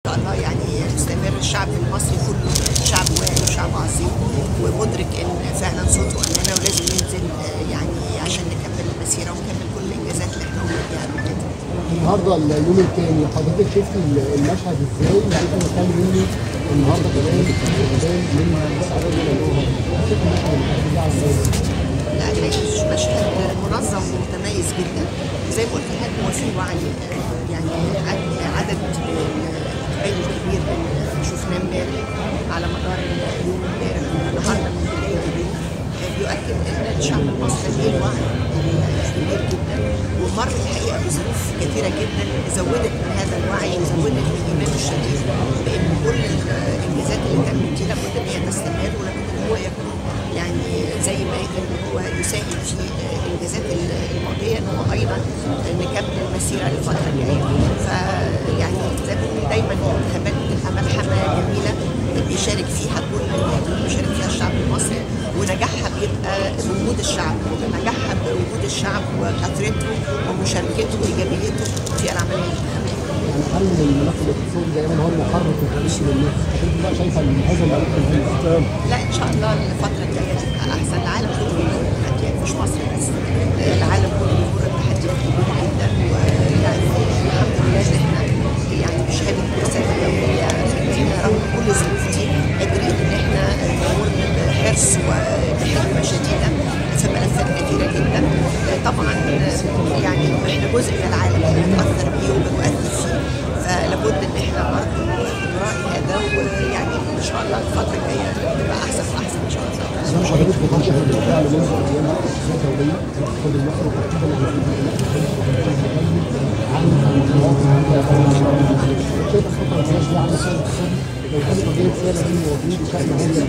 شاء الله يعني يستمر الشعب المصري كله شعب واعي وشعب عظيم ومدرك ان فعلا صوته امانه ولازم ننزل آه، يعني عشان نكمل المسيره ونكمل كل الانجازات اللي احنا قلنا فيها قبل كده. النهارده اليوم الثاني حضرتك شفت المشهد ازاي لقيت مكان مني النهارده كمان قدام من السعوديه الى الأوروبا. شفت المشهد اللي ده على ازاي لا الحقيقه مشهد منظم ومتميز جدا زي ما قلت لحضرتك هو في وعي آه، يعني عد- عدد القبائل الكبير اللي شفناه امبارح على مدار اليوم امبارح والنهارده من بدايه اليوم آه، بيؤكد ان الشعب المصري ليه الوعي الكبير جدا ومر الحقيقه بظروف كثيره جدا زودت من هذا الوعي وزودت من ايمانه الشديد بان كل الانجازات اللي تمت دي لابد ان هي تستمر ولابد ان هو يكون يعني زي ما قدر ان هو يساهم في الانجازات الماضيه ان هو ايضا نكمل المسيره للفتره الجايه فيعني زي ما بنقول دايما الانتخابات بتبقى ملحمه جميله بيشارك فيها كل بيشارك فيها الشعب المصري ونجاحها بيبقى بوجود الشعب نجاحها بوجود الشعب وكثرته ومشاركته وايجابيته في العمليه الانتخابيه يعني هل الملف الاقتصادي دايما هو المحرك الرئيسي للناس حضرتك بقى شايفه ان هذا الملف مهم لا ان شاء الله الفتره الجايه تبقى احسن العالم كله بيمر بتحديات مش مصر بس العالم كله بيمر بتحديات كبيره جدا ويعني الحمد لله ان احنا يعني بشهاده الرسائل الدوليه احنا رغم كل الظروف دي قادرين ان احنا نمر بحرص وبحكمه شديده في ملفات كثيره جدا طبعا يعني احنا جزء من العالم اللي بنتاثر بيه وبنؤثر فيه فلابد ان احنا برضه نراعي هذا ويعني ان شاء الله الفتره الجايه تبقى احسن واحسن ان شاء الله زي حضرتك بتنشر بالفعل منذ ايام الاقتصاد الدوليه الاقتصاد المصري وترتيبا عن الموضوعات شايف الفتره اللي دي عامله ازاي لو كانت قضيه سياسه دي موجود وشأن هذا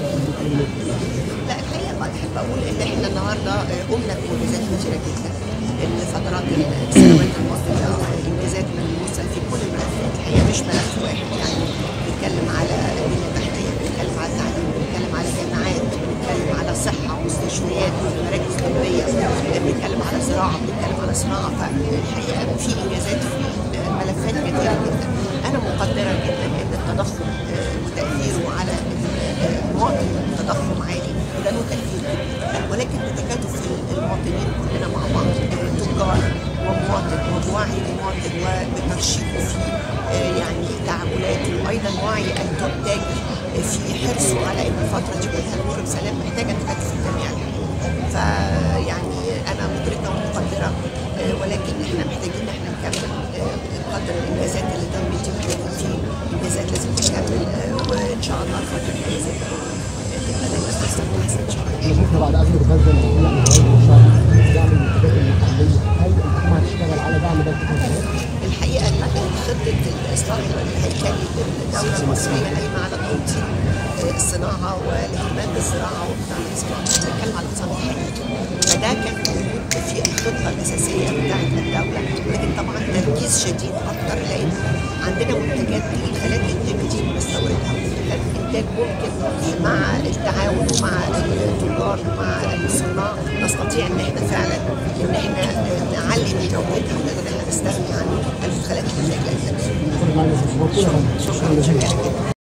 لا الحقيقه بقى احب اقول ان احنا النهارده قمنا بانجازات كثيره جدا الفترات السنوات الماضيه انجازات ملموسه في كل الملفات الحقيقه مش ملف واحد يعني بنتكلم على البنيه التحتيه بنتكلم على التعليم بنتكلم على جامعات بنتكلم على صحه ومستشفيات ومراكز طبيه بنتكلم على زراعه بنتكلم على صناعه فالحقيقه في انجازات في ملفات كثيره جدا انا مقدره جدا ان التضخم وتاثيره على المواطن تضخم عالي وده له تاثير كبير ولكن بتكاتف المواطنين كلنا مع بعض تجار ومواطن وبوعي المواطن وبترشيده في يعني تعاملاته وايضا وعي التاجر في حرصه على ان الفتره دي كلها تمر بسلام محتاجه تكاتف الجميع فيعني انا مدركه ومقدره ولكن احنا محتاجين ان احنا نكمل بقدر الانجازات اللي تمت دي محتاجين في انجازات لازم تكمل وان شاء الله الفتره الجايه زي ما تبقى دايما احسن واحسن ان شاء الله احنا شفنا بعد ازمه غزه ان في يعني الشعب دعم المنتجات المحليه هل الحكومه هتشتغل على دعم ده الفتره الحقيقه ان خطه الاصلاح الهيكلي للدوله المصريه قايمه على توطين الصناعه والاهتمام بالزراعه وبتاع الزراعه بنتكلم على اقتصاد الحقيقي فده كان موجود في الخطه الاساسيه بتاعت الدوله ولكن طبعا تركيز شديد اكتر لان عندنا منتجات مدخلات انتاج دي بنستوردها مدخلات انتاج ممكن مع التعاون ومع التجار ومع الصناع نستطيع ان احنا فعلا ان احنا نعلي من جودتها ونقدر ان احنا نستغني عن المدخلات الانتاج الاجنبيه. شكرا شكرا جزيلا